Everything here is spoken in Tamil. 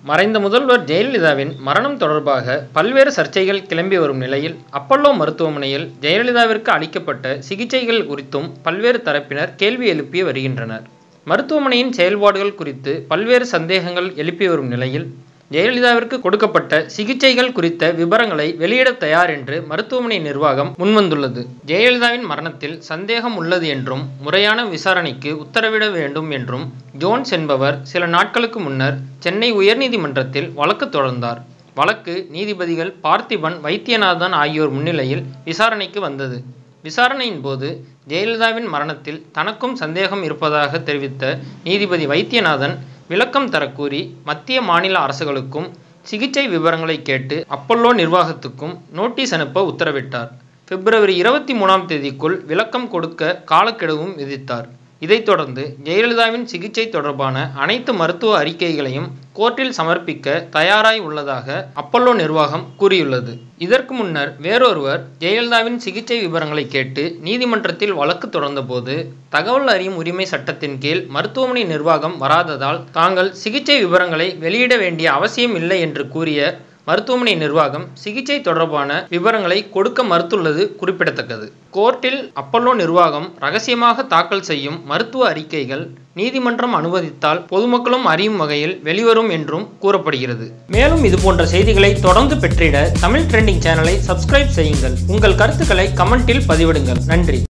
மறைந்த முதல்வர் ஜெயலலிதாவின் மரணம் தொடர்பாக பல்வேறு சர்ச்சைகள் கிளம்பி வரும் நிலையில் அப்பல்லோ மருத்துவமனையில் ஜெயலலிதாவிற்கு அளிக்கப்பட்ட சிகிச்சைகள் குறித்தும் பல்வேறு தரப்பினர் கேள்வி எழுப்பி வருகின்றனர் மருத்துவமனையின் செயல்பாடுகள் குறித்து பல்வேறு சந்தேகங்கள் எழுப்பி வரும் நிலையில் ஜெயலலிதாவிற்கு கொடுக்கப்பட்ட சிகிச்சைகள் குறித்த விவரங்களை வெளியிட தயார் என்று மருத்துவமனை நிர்வாகம் முன்வந்துள்ளது ஜெயலலிதாவின் மரணத்தில் சந்தேகம் உள்ளது என்றும் முறையான விசாரணைக்கு உத்தரவிட வேண்டும் என்றும் ஜோன்ஸ் என்பவர் சில நாட்களுக்கு முன்னர் சென்னை உயர்நீதிமன்றத்தில் வழக்கு தொடர்ந்தார் வழக்கு நீதிபதிகள் பார்த்திபன் வைத்தியநாதன் ஆகியோர் முன்னிலையில் விசாரணைக்கு வந்தது விசாரணையின் போது ஜெயலலிதாவின் மரணத்தில் தனக்கும் சந்தேகம் இருப்பதாக தெரிவித்த நீதிபதி வைத்தியநாதன் விளக்கம் தரக்கூறி மத்திய மாநில அரசுகளுக்கும் சிகிச்சை விவரங்களை கேட்டு அப்பல்லோ நிர்வாகத்துக்கும் நோட்டீஸ் அனுப்ப உத்தரவிட்டார் பிப்ரவரி இருபத்தி மூணாம் தேதிக்குள் விளக்கம் கொடுக்க காலக்கெடுவும் விதித்தார் இதைத் தொடர்ந்து ஜெயலலிதாவின் சிகிச்சை தொடர்பான அனைத்து மருத்துவ அறிக்கைகளையும் கோர்ட்டில் சமர்ப்பிக்க தயாராய் உள்ளதாக அப்பல்லோ நிர்வாகம் கூறியுள்ளது இதற்கு முன்னர் வேறொருவர் ஜெயலலிதாவின் சிகிச்சை விவரங்களை கேட்டு நீதிமன்றத்தில் வழக்கு தொடர்ந்தபோது தகவல் அறியும் உரிமை சட்டத்தின் கீழ் மருத்துவமனை நிர்வாகம் வராததால் தாங்கள் சிகிச்சை விவரங்களை வெளியிட வேண்டிய அவசியம் இல்லை என்று கூறிய மருத்துவமனை நிர்வாகம் சிகிச்சை தொடர்பான விவரங்களை கொடுக்க மறுத்துள்ளது குறிப்பிடத்தக்கது கோர்ட்டில் அப்பல்லோ நிர்வாகம் ரகசியமாக தாக்கல் செய்யும் மருத்துவ அறிக்கைகள் நீதிமன்றம் அனுமதித்தால் பொதுமக்களும் அறியும் வகையில் வெளிவரும் என்றும் கூறப்படுகிறது மேலும் இதுபோன்ற செய்திகளை தொடர்ந்து பெற்றிட தமிழ் ட்ரெண்டிங் சேனலை சப்ஸ்கிரைப் செய்யுங்கள் உங்கள் கருத்துக்களை கமெண்டில் பதிவிடுங்கள் நன்றி